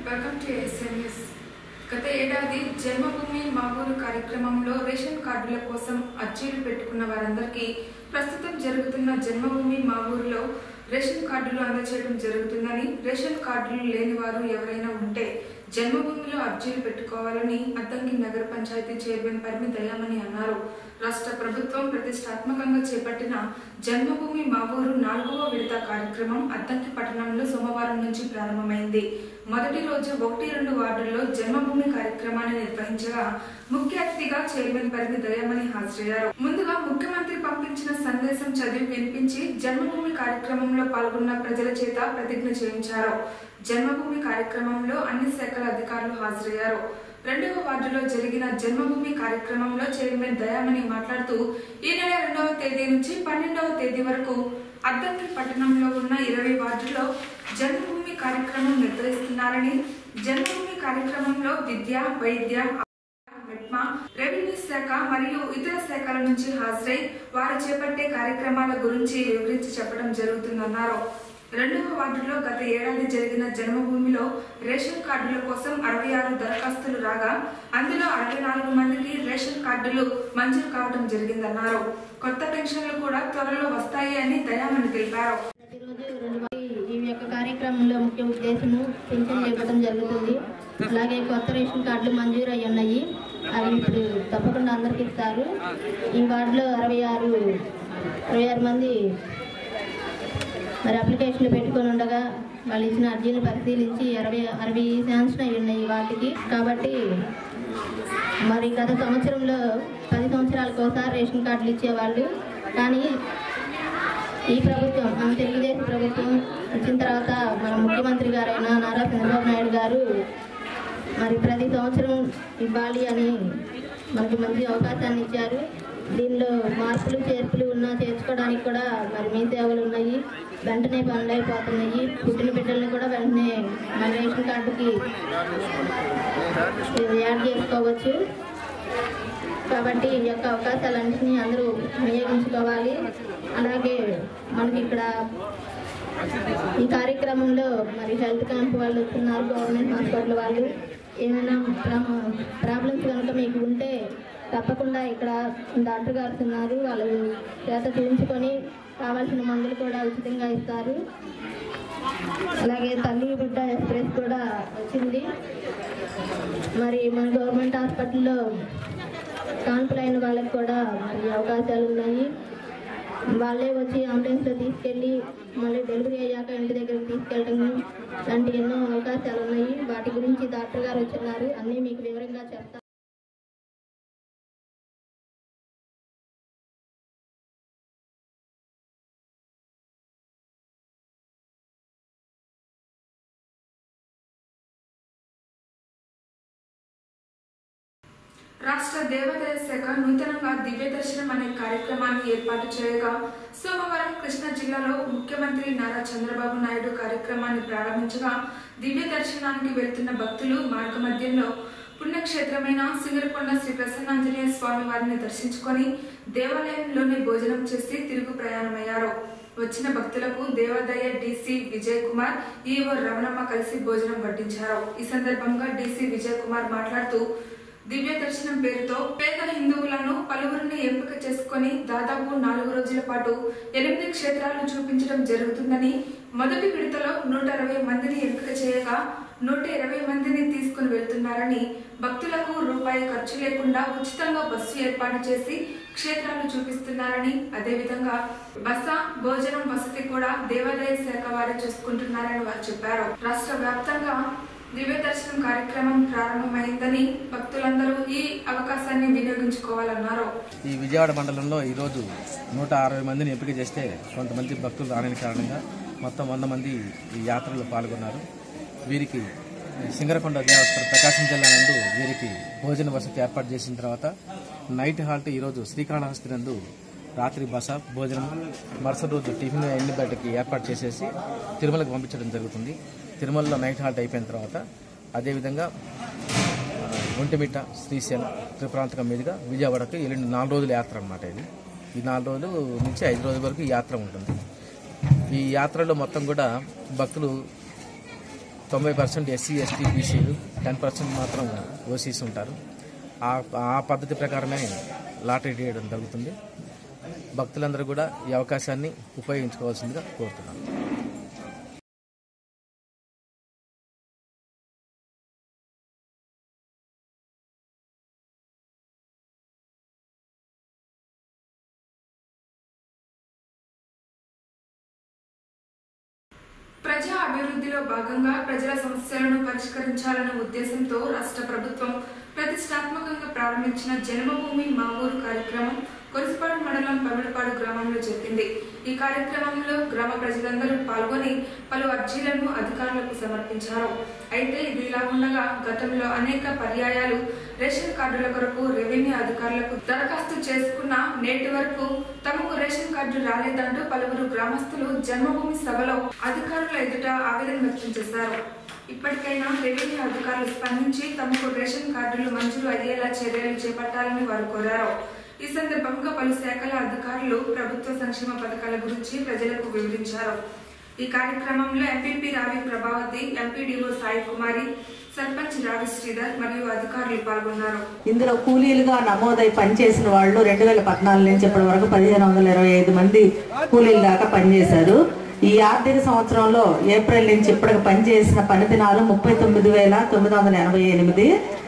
Welcome to SMS గత ఏడాది జన్మభూమి మా ఊరు కార్యక్రమంలో రేషన్ కార్డుల కోసం అర్జీలు పెట్టుకున్న వారందరికీ ప్రస్తుతం జరుగుతున్న జన్మభూమి మా ఊరిలో రేషన్ కార్డులు అందజేయడం జరుగుతుందని రేషన్ కార్డులు లేని వారు ఎవరైనా ఉంటే జన్మభూమిలో అర్జీలు పెట్టుకోవాలని అద్దంకి నగర పంచాయతీ చైర్మన్ పరిమి దయామణి అన్నారు రాష్ట్ర ప్రభుత్వం ప్రతిష్టాత్మకంగా చేపట్టిన జన్మభూమి మా ఊరు నాలుగవ విడత కార్యక్రమం అద్దంకి పట్టణంలో సోమవారం నుంచి ప్రారంభమైంది మొదటి రోజు ఒకటి రెండు వార్డుల్లో జన్మభూమి కార్యక్రమాన్ని నిర్వహించగా ముఖ్య అతిథిగా చైర్మన్ పరిమి దయామణి హాజరయ్యారు ముందుగా ముఖ్యమంత్రి పంపించిన సందేశం చదివి వినిపించి జన్మభూమి కార్యక్రమంలో పాల్గొన్న ప్రజల చేత ప్రతిజ్ఞ చేయించారు జన్మభూమి కార్యక్రమంలో అన్ని శాఖల అధికారులు హాజరయ్యారు రెండవ వార్డులో జరిగిన జన్మభూమి కార్యక్రమంలో చైర్మన్ దయామణి మాట్లాడుతూ ఈ నెల రెండవ తేదీ నుంచి పన్నెండవ తేదీ వరకు అద్దంకి పట్టణంలో ఉన్న ఇరవై వార్డుల్లో జన్మభూమి కార్యక్రమం నిర్వహిస్తున్నారని జన్మభూమి కార్యక్రమంలో విద్య వైద్య మెట్మా రెవెన్యూ శాఖ మరియు ఇతర శాఖల నుంచి హాజరై వారు చేపట్టే కార్యక్రమాల గురించి వివరించి చెప్పడం జరుగుతుందన్నారు రెండవ వార్డులో గత ఏడాది జరిగిన జన్మభూమిలో రేషన్ కార్డుల కోసం అరవై ఆరు దరఖాస్తులు రాగా అందులో అరవై నాలుగు మందికి రేషన్ కార్డులు మంజూరు కావడం జరిగిందన్నారు కొత్త పెన్షన్లు కూడా త్వరలో వస్తాయి అని దయామణి తెలిపారు ప్రతిరోజు రెండు మంది ఈ యొక్క కార్యక్రమంలో ముఖ్య ఉద్దేశము పింఛన్ ఇవ్వడం జరుగుతుంది అలాగే కొత్త రేషన్ కార్డులు మంజూరు అయి ఉన్నాయి అవి ఇప్పుడు తప్పకుండా అందరికి ఇస్తారు ఈ వార్డులో అరవై ఆరు అరవై ఆరు మంది మరి అప్లికేషన్లు పెట్టుకొని ఉండగా వాళ్ళు ఇచ్చిన అర్జీని పరిశీలించి అరవై అరవై శాంక్షన్ అయి ఉన్నాయి వాటికి కాబట్టి మరి గత సంవత్సరంలో పది సంవత్సరాలకు ఒకసారి రేషన్ కార్డులు ఇచ్చేవాళ్ళు కానీ ఈ ప్రభుత్వం మన తెలుగుదేశం ప్రభుత్వం వచ్చిన తర్వాత మన ముఖ్యమంత్రి గారైన నారా చంద్రబాబు నాయుడు గారు మరి ప్రతి సంవత్సరం ఇవ్వాలి అని మనకి మంచి అవకాశాన్ని ఇచ్చారు దీనిలో మార్పులు చేర్పులు ఉన్నా చేర్చుకోవడానికి కూడా మరి మీ సేవలు ఉన్నాయి వెంటనే పనులు అయిపోతున్నాయి పుట్టిన బిడ్డల్ని కూడా వెంటనే మన రేషన్ కార్డుకి యాడ్ చేసుకోవచ్చు కాబట్టి ఈ యొక్క అవకాశాలన్నింటినీ అందరూ వినియోగించుకోవాలి అలాగే మనకి ఇక్కడ ఈ కార్యక్రమంలో మరి హెల్త్ క్యాంప్ వాళ్ళు వస్తున్నారు గవర్నమెంట్ హాస్పిటల్ వాళ్ళు ఏమైనా ప్రాబ్లమ్స్ కనుక మీకు ఉంటే తప్పకుండా ఇక్కడ డాక్టర్ గారు ఉన్నారు వాళ్ళు చేత చూపించుకొని కావాల్సిన మందులు కూడా ఉచితంగా ఇస్తారు అలాగే తల్లి బిడ్డ ఎక్స్ప్రెస్ కూడా వచ్చింది మరి మన గవర్నమెంట్ హాస్పిటల్లో కాన్పులైన వాళ్ళకి కూడా మరి అవకాశాలు ఉన్నాయి వాళ్ళే వచ్చి అంబులెన్స్లో తీసుకెళ్ళి మళ్ళీ డెలివరీ అయ్యాక ఇంటి దగ్గరికి తీసుకెళ్ళడం లాంటి ఎన్నో అవకాశాలు ఉన్నాయి వాటి గురించి డాక్టర్ గారు వచ్చిన్నారు అన్నీ మీకు వివరంగా చెప్తాను రాష్ట్ర దేవాదాయ శాఖ నూతనంగా దివ్య దర్శనం అనే కార్యక్రమాన్ని ఏర్పాటు చేయగా సోమవారం కృష్ణా జిల్లాలో ముఖ్యమంత్రి నారా చంద్రబాబు నాయుడు కార్యక్రమాన్ని ప్రారంభించగా దివ్య దర్శనానికి వెళ్తున్న భక్తులు మార్గ మధ్యంలో పుణ్యక్షేత్రమైన సింగరకొండ శ్రీ ప్రసన్నాంజనేయ స్వామి వారిని దర్శించుకొని దేవాలయంలోనే భోజనం చేసి తిరుగు ప్రయాణమయ్యారు వచ్చిన భక్తులకు దేవాదాయ డీసీ విజయ్ కుమార్ ఈఓ రమణమ్మ కలిసి భోజనం వడ్డించారు ఈ సందర్భంగా డీసీ విజయ్ కుమార్ మాట్లాడుతూ దివ్య దర్శనం పేరుతో పేద హిందువులను పలువురిని ఎంపిక చేసుకొని దాదాపు నాలుగు రోజుల పాటు ఎనిమిది క్షేత్రాలు చూపించడం జరుగుతుందని మొదటి విడతలో నూట అరవై మందిని ఎంపిక చేయగా నూట ఇరవై మందిని తీసుకుని వెళ్తున్నారని భక్తులకు రూపాయి ఖర్చు లేకుండా ఉచితంగా బస్సు ఏర్పాటు చేసి క్షేత్రాలు చూపిస్తున్నారని అదేవిధంగా బస భోజనం వసతి కూడా దేవాదాయ శాఖ వారే చూసుకుంటున్నారని వారు చెప్పారు రాష్ట్ర వ్యాప్తంగా దివ్య దర్శనం కార్యక్రమం ప్రారంభమైందని భక్తులందరూ ఈ అవకాశాన్ని వినియోగించుకోవాలన్నారు ఈ విజయవాడ మండలంలో ఈరోజు నూట అరవై మందిని ఎంపిక చేస్తే కొంతమంది భక్తులు రాని కారణంగా మొత్తం వంద మంది ఈ యాత్రలో పాల్గొన్నారు వీరికి సింగరకొండ దేవస్థానం ప్రకాశం జిల్లా నందు వీరికి భోజన వసతి ఏర్పాటు చేసిన తర్వాత నైట్ హాల్ట్ ఈరోజు శ్రీకాళహస్తి నందు రాత్రి బస భోజనం మరుసటి రోజు టిఫిన్ ఎన్ని బయటకి ఏర్పాటు చేసేసి తిరుమలకు పంపించడం జరుగుతుంది తిరుమలలో నైట్ హాల్ట్ అయిపోయిన తర్వాత అదేవిధంగా ఆ, ఒంటిమిట్ట శ్రీశైలం త్రిప్రాంతకం మీదుగా విజయవాడకు ఎల్లుండి నాలుగు రోజుల యాత్ర అనమాట ఇది ఈ నాలుగు రోజులు నుంచి ఐదు రోజుల వరకు ఈ యాత్ర ఉంటుంది ఈ యాత్రలో మొత్తం కూడా భక్తులు తొంభై పర్సెంట్ ఎస్సీ ఎస్టీ బీసీలు టెన్ పర్సెంట్ మాత్రం ఓసీస్ ఉంటారు ఆ ఆ పద్ధతి ప్రకారమే లాటరీ చేయడం జరుగుతుంది భక్తులందరూ కూడా ఈ అవకాశాన్ని ఉపయోగించుకోవాల్సిందిగా కోరుతున్నాను ప్రజా అభివృద్ధిలో భాగంగా ప్రజల సమస్యలను పరిష్కరించాలన్న ఉద్దేశంతో రాష్ట్ర ప్రభుత్వం ప్రతిష్టాత్మకంగా ప్రారంభించిన జన్మభూమి మా ఊరు కార్యక్రమం కొరిసిపాడు మండలం పమిడిపాడు గ్రామంలో జరిగింది ఈ కార్యక్రమంలో గ్రామ ప్రజలందరూ పాల్గొని పలు అర్జీలను అధికారులకు సమర్పించారు అయితే ఇది ఇలా ఉండగా గతంలో అనేక పర్యాయాలు రేషన్ కార్డుల కొరకు రెవెన్యూ అధికారులకు దరఖాస్తు చేసుకున్న నేటి వరకు తమకు రేషన్ కార్డు రాలేదంటూ పలువురు గ్రామస్తులు జన్మభూమి సభలో అధికారుల ఎదుట ఆవేదన వ్యక్తం చేశారు ఇప్పటికైనా రెవెన్యూ అధికారులు స్పందించి తమకు రేషన్ కార్డులు మంజూరు అయ్యేలా చర్యలు చేపట్టాలని వారు కోరారు ఈ సందర్భంగా పలు శాఖల అధికారులు ప్రభుత్వ సంక్షేమ పథకాల గురించి ప్రజలకు వివరించారు ఈ కార్యక్రమంలో ఎంపీపీ రావి ప్రభావతి ఎంపీడీఓ సాయి కుమారి సర్పంచ్ రావి శ్రీధర్ మరియు అధికారులు పాల్గొన్నారు ఇందులో కూలీలుగా నమోదై పనిచేసిన వాళ్ళు రెండు వేల పద్నాలుగు నుంచి ఇప్పటి వరకు పదిహేను వందల ఇరవై ఐదు మంది కూలీల దాకా పనిచేశారు ఈ ఆర్థిక సంవత్సరంలో ఏప్రిల్ నుంచి ఇప్పటికి పనిచేసిన పని దినాలు ముప్పై తొమ్మిది వేల తొమ్మిది వందల ఎనభై ఎనిమిది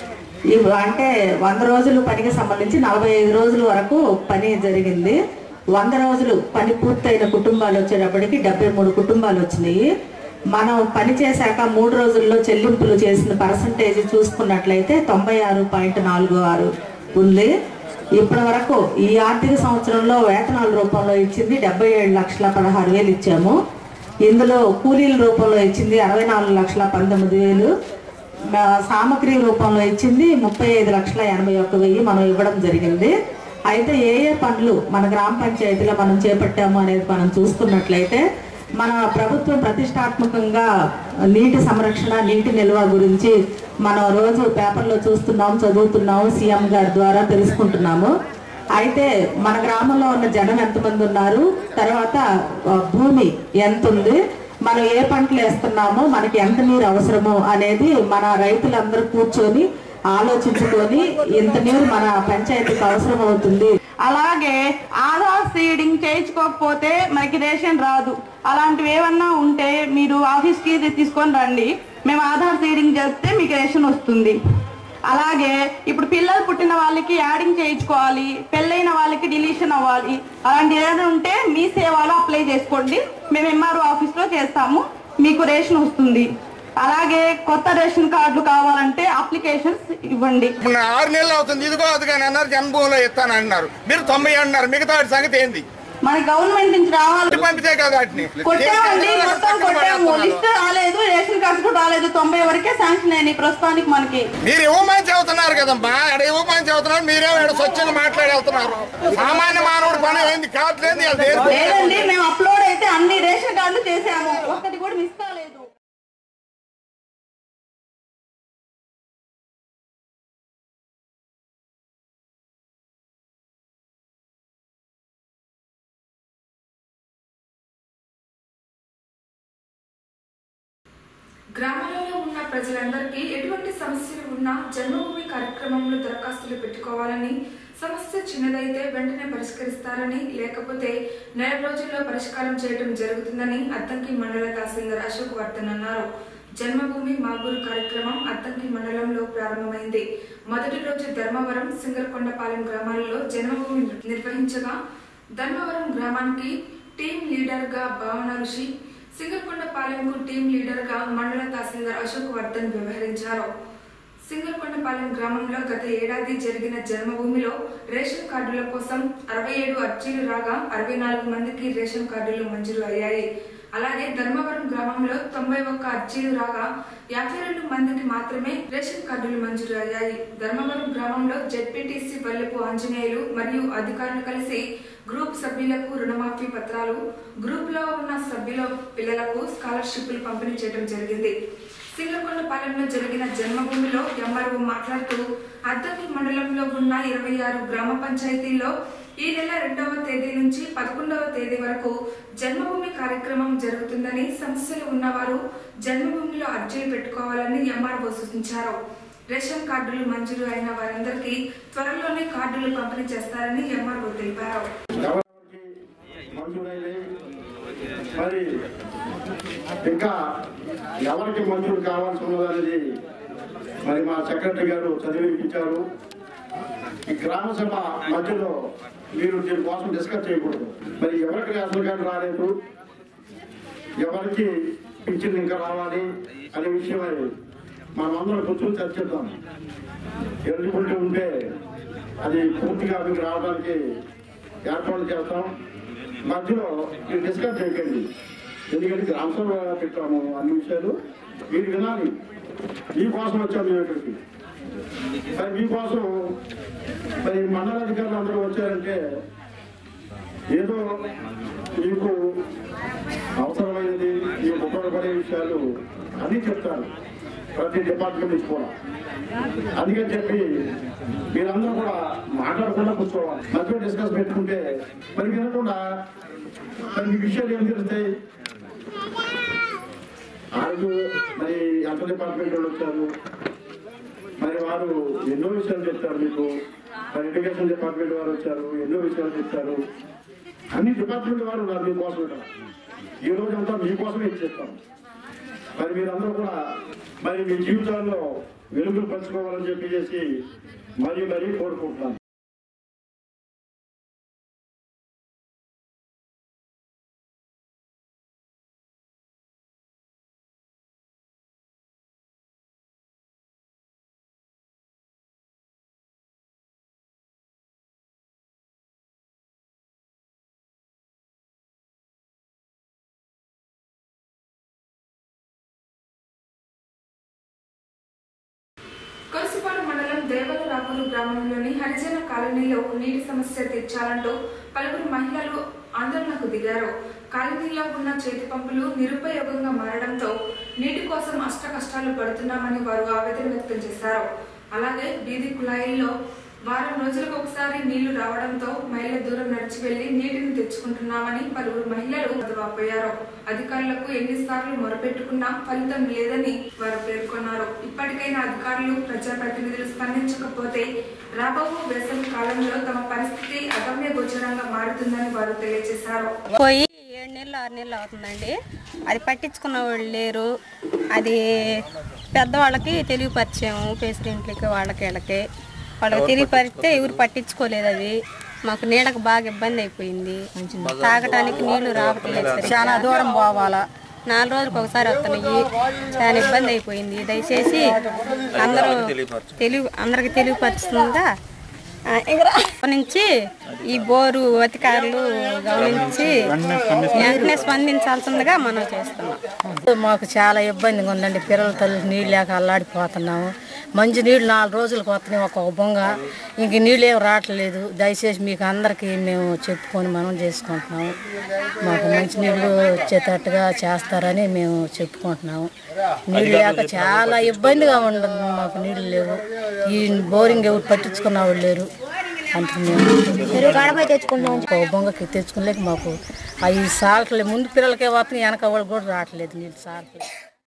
ఇవి అంటే వంద రోజులు పనికి సంబంధించి నలభై ఐదు రోజుల వరకు పని జరిగింది వంద రోజులు పని పూర్తయిన కుటుంబాలు వచ్చేటప్పటికి డెబ్బై మూడు కుటుంబాలు వచ్చినాయి మనం పని చేశాక మూడు రోజుల్లో చెల్లింపులు చేసిన పర్సంటేజ్ చూసుకున్నట్లయితే తొంభై ఆరు పాయింట్ నాలుగు ఆరు ఉంది ఇప్పటి వరకు ఈ ఆర్థిక సంవత్సరంలో వేతనాల రూపంలో ఇచ్చింది డెబ్బై ఏడు లక్షల పదహారు వేలు ఇచ్చాము ఇందులో కూలీల రూపంలో ఇచ్చింది అరవై నాలుగు లక్షల పంతొమ్మిది వేలు మా సామగ్రి రూపంలో ఇచ్చింది ముప్పై ఐదు లక్షల ఎనభై ఒక్క వెయ్యి మనం ఇవ్వడం జరిగింది అయితే ఏ ఏ పనులు మన గ్రామ పంచాయతీలో మనం చేపట్టాము అనేది మనం చూసుకున్నట్లయితే మన ప్రభుత్వం ప్రతిష్టాత్మకంగా నీటి సంరక్షణ నీటి నిల్వ గురించి మనం రోజు పేపర్లో చూస్తున్నాం చదువుతున్నాము సీఎం గారి ద్వారా తెలుసుకుంటున్నాము అయితే మన గ్రామంలో ఉన్న జనం ఎంతమంది ఉన్నారు తర్వాత ఆ, భూమి ఎంత ఉంది మనం ఏ పంటలు వేస్తున్నామో మనకి ఎంత నీరు అవసరమో అనేది మన రైతులందరూ కూర్చొని ఆలోచించుకొని ఇంత నీరు మన పంచాయతీకి అవసరం అవుతుంది అలాగే ఆధార్ సీడింగ్ చేయించుకోకపోతే మనకి రేషన్ రాదు అలాంటివి ఏమన్నా ఉంటే మీరు ఆఫీస్కి ఇది తీసుకొని రండి మేము ఆధార్ సీడింగ్ చేస్తే మీకు రేషన్ వస్తుంది అలాగే ఇప్పుడు పిల్లలు పుట్టిన వాళ్ళకి యాడింగ్ చేయించుకోవాలి పెళ్ళైన వాళ్ళకి డిలీషన్ అవ్వాలి అలాంటి ఏదైనా ఉంటే మీ సేవలో అప్లై చేసుకోండి మేము ఎంఆర్ఓ ఆఫీస్లో చేస్తాము మీకు రేషన్ వస్తుంది అలాగే కొత్త రేషన్ కార్డులు కావాలంటే అప్లికేషన్స్ ఇవ్వండి మొన్న ఆరు నెలలు అవుతుంది ఇదిగో అది కానీ అన్నారు జన్మభూమిలో ఇస్తాను అన్నారు మీరు తొంభై అన్నారు మిగతా వాటి సంగతి ఏంది మన గవర్నమెంట్ నుంచి రావాలి ఇంటికి పంపితే కదా వాటిని కొట్టామండి మొత్తం కొట్టాము లిస్ట్ రాలేదు రేషన్ కార్డు కూడా రాలేదు తొంభై వరకే శాంక్షన్ అయినాయి ప్రస్తుతానికి మనకి మీరు ఇవ్వమని చెబుతున్నారు కదమ్మా ఇక్కడ ఇవ్వమని చెబుతున్నారు మీరేమో ఇక్కడ స్వచ్ఛంగా మాట్లాడి వెళ్తున్నారు సామాన్య మానవుడు పని ఏంది కావట్లేదు అది దేనికి? లేదండి మేము అప్లోడ్ అయితే అన్ని రేషన్ కార్డులు చేసాము ఒక్కటి కూడా మిస్ కాలేదు గ్రామాలలో ఉన్న ప్రజలందరికీ ఎటువంటి సమస్యలు ఉన్నా జన్మభూమి కార్యక్రమంలో దరఖాస్తులు పెట్టుకోవాలని సమస్య చిన్నదైతే వెంటనే పరిష్కరిస్తారని లేకపోతే నెల రోజుల్లో పరిష్కారం చేయడం జరుగుతుందని అద్దంకి మండల తహసీల్దార్ అశోక్ వర్ధన్ అన్నారు జన్మభూమి మాగూరు కార్యక్రమం అద్దంకి మండలంలో ప్రారంభమైంది మొదటి రోజు ధర్మవరం సింగరకొండపాలెం గ్రామాలలో జన్మభూమి నిర్వహించగా ధర్మవరం గ్రామానికి టీం లీడర్ గా భావన ఋషి సింగరకొండపాలెంకు టీం లీడర్ గా మండల తహసీల్దార్ అశోక్ వర్ధన్ వ్యవహరించారు సింగరకొండపాలెం గ్రామంలో గత ఏడాది జరిగిన జన్మభూమిలో రేషన్ కార్డుల కోసం అరవై ఏడు అర్జీలు రాగా అరవై నాలుగు మందికి రేషన్ కార్డులు మంజూరు అయ్యాయి అలాగే ధర్మవరం గ్రామంలో తొంభై ఒక్క అర్జీలు రాగా యాభై రెండు మందికి మాత్రమే రేషన్ కార్డులు మంజూరు అయ్యాయి ధర్మవరం గ్రామంలో జెడ్పీటీసీ వల్లెపు ఆంజనేయులు మరియు అధికారులు కలిసి గ్రూప్ సభ్యులకు రుణమాఫీ పత్రాలు గ్రూప్ లో ఉన్న సభ్యుల పిల్లలకు స్కాలర్షిప్లు పంపిణీ చేయడం జరిగింది సింగరకొండపాలెంలో జరిగిన జన్మభూమిలో ఎంఆర్ఓ మాట్లాడుతూ అద్దంకి మండలంలో ఉన్న ఇరవై ఆరు గ్రామ పంచాయతీల్లో ఈ నెల రెండవ తేదీ నుంచి పదకొండవ తేదీ వరకు జన్మభూమి కార్యక్రమం జరుగుతుందని సమస్యలు ఉన్నవారు జన్మభూమిలో అర్జీలు పెట్టుకోవాలని ఎంఆర్ఓ సూచించారు రేషన్ కార్డులు మంజూరు అయిన వారందరికీ త్వరలోనే కార్డులు పంపిణీ చేస్తారని ఎంఆర్ఓ తెలిపారు ఎవరికి మంజూరైనవి మరి ఇంకా ఎవరికి మంజూరు కావాల్సి ఉన్నదనేది మరి మా సెక్రటరీ గారు చదివినిపించారు ఈ గ్రామ సభ మధ్యలో మీరు దీనికోసం డిస్కస్ చేయకూడదు మరి ఎవరికి రేషన్ కార్డు రాలేదు ఎవరికి పింఛన్ ఇంకా రావాలి అనే విషయమై మనం అందరం కూర్చొని చర్చిద్దాం ఎలిజిబిలిటీ ఉంటే అది పూర్తిగా మీకు రావడానికి ఏర్పాటు చేస్తాం మధ్యలో మీరు డిస్కస్ చేయకండి ఎందుకంటే గ్రామ సభ పెట్టాము అన్ని విషయాలు మీరు వినాలి మీకోసం వచ్చాము మేము ఇక్కడికి మరి మీకోసం మరి మండల అధికారులు అందరూ వచ్చారంటే ఏదో మీకు అవసరమైనది మీకు ఉపయోగపడే విషయాలు అన్నీ చెప్తారు ప్రతి డిపార్ట్మెంట్ నుంచి కూడా అందుకని చెప్పి మీరందరూ కూడా మాట్లాడకుండా కూర్చోవాలి మధ్యలో డిస్కస్ పెట్టుకుంటే మరి వినకుండా మరి మీ విషయాలు ఏం తెలుస్తాయి ఆరు మరి ఎంత డిపార్ట్మెంట్ వాళ్ళు వచ్చారు మరి వారు ఎన్నో విషయాలు చెప్తారు మీకు మరి ఎడ్యుకేషన్ డిపార్ట్మెంట్ వారు వచ్చారు ఎన్నో విషయాలు చెప్తారు అన్ని డిపార్ట్మెంట్ వారు ఉన్నారు మీకోసం ఇక్కడ ఈ రోజు అంతా మీకోసమే ఇచ్చేస్తాం మరి మీరందరూ కూడా మరి మీ జీవితాల్లో వెలుగులు పంచుకోవాలని చెప్పి చేసి మరీ మరీ కోరుకుంటున్నాను కొలసిపాడు మండలం దేవల రాపూరు గ్రామంలోని హరిజన కాలనీలో నీటి సమస్య తీర్చాలంటూ పలువురు మహిళలు ఆందోళనకు దిగారు కాలనీలో ఉన్న చేతి పంపులు నిరుపయోగంగా మారడంతో నీటి కోసం అష్ట కష్టాలు పడుతున్నామని వారు ఆవేదన వ్యక్తం చేశారు అలాగే వీధి కుళాయిల్లో వారం రోజులకు ఒకసారి నీళ్లు రావడంతో మైళ్ళ దూరం నడిచి వెళ్లి నీటిని తెచ్చుకుంటున్నామని పలువురు మహిళలు వాపోయారు అధికారులకు ఎన్నిసార్లు మొరపెట్టుకున్నా ఫలితం లేదని వారు పేర్కొన్నారు ఇప్పటికైనా అధికారులు ప్రజాప్రతినిధులు స్పందించకపోతే రాబో వేసవి కాలంలో తమ పరిస్థితి అగమ్య గోచరంగా మారుతుందని వారు తెలియజేశారు పోయి ఏడు నెలలు ఆరు నెలలు అవుతుందండి అది పట్టించుకున్న వాళ్ళు లేరు అది పెద్దవాళ్ళకి తెలియపరిచాము ప్రెసిడెంట్లకి వాళ్ళకి వీళ్ళకి వాళ్ళకి తెలియపరిస్తే ఎవరు పట్టించుకోలేదు అది మాకు నీళ్ళకి బాగా ఇబ్బంది అయిపోయింది తాగటానికి నీళ్లు రావట్లేదు చాలా దూరం పోవాలా నాలుగు రోజులకు ఒకసారి వస్తున్నాయి చాలా ఇబ్బంది అయిపోయింది దయచేసి అందరూ తెలివి అందరికి తెలియపరుస్తుందా ఆ, ఇక్కడ నుంచి ఈ బోరు అధికారులు గమనించి వెంటనే స్పందించాల్సిందిగా మనం చేస్తున్నాం మాకు చాలా ఇబ్బందిగా ఉందండి పిల్లల తల్లి నీళ్ళు లేక అల్లాడిపోతున్నాము మంచి నీళ్ళు నాలుగు రోజులకు వస్తున్నాయి ఒక్కొక్క బొంగ ఇంక నీళ్ళు ఏం రావట్లేదు దయచేసి మీకు అందరికీ మేము చెప్పుకొని మనం చేసుకుంటున్నాము మాకు మంచి నీళ్ళు వచ్చేటట్టుగా చేస్తారని మేము చెప్పుకుంటున్నాము నీళ్ళు లేక చాలా ఇబ్బందిగా ఉండదు మాకు నీళ్ళు లేవు ఈ బోరింగ్ ఎవరు పట్టించుకున్న వాళ్ళు లేరు అంత మేము గడపై తెచ్చుకుంటాం ఒక బొంగకి తెచ్చుకోలేక మాకు అవి సాలట్లేదు ముందు పిల్లలకే వస్తున్నాయి వెనక వాళ్ళు కూడా రావట్లేదు నీళ్ళు సాలట్లేదు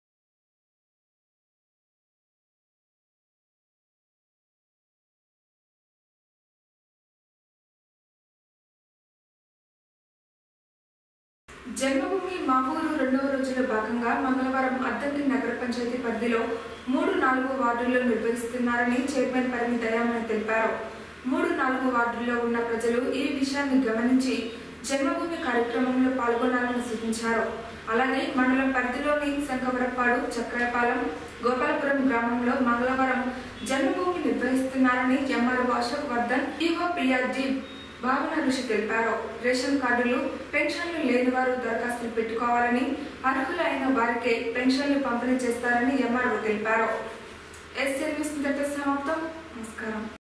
జన్మభూమి మామూలు రెండవ రోజుల భాగంగా మంగళవారం అద్దంకి నగర పంచాయతీ పరిధిలో మూడు నాలుగు వార్డుల్లో నిర్వహిస్తున్నారని చైర్మన్ పరిమి దయామణి తెలిపారు మూడు నాలుగు వార్డుల్లో ఉన్న ప్రజలు ఈ విషయాన్ని గమనించి జన్మభూమి కార్యక్రమంలో పాల్గొనాలని సూచించారు అలాగే మండలం పరిధిలోని శంకవరపాడు చక్రపాలెం గోపాలపురం గ్రామంలో మంగళవారం జన్మభూమి నిర్వహిస్తున్నారని MRO Ashok Vardhan EO PRG Bhavana Rishi తెలిపారు రేషన్ కార్డులు పెన్షన్లు లేని వారు దరఖాస్తులు పెట్టుకోవాలని అర్హులైన వారికే పెన్షన్లు పంపిణీ చేస్తారని ఎంఆర్ఓ తెలిపారు ఎస్ సర్వీస్ ఇంతటితో సమాప్తం నమస్కారం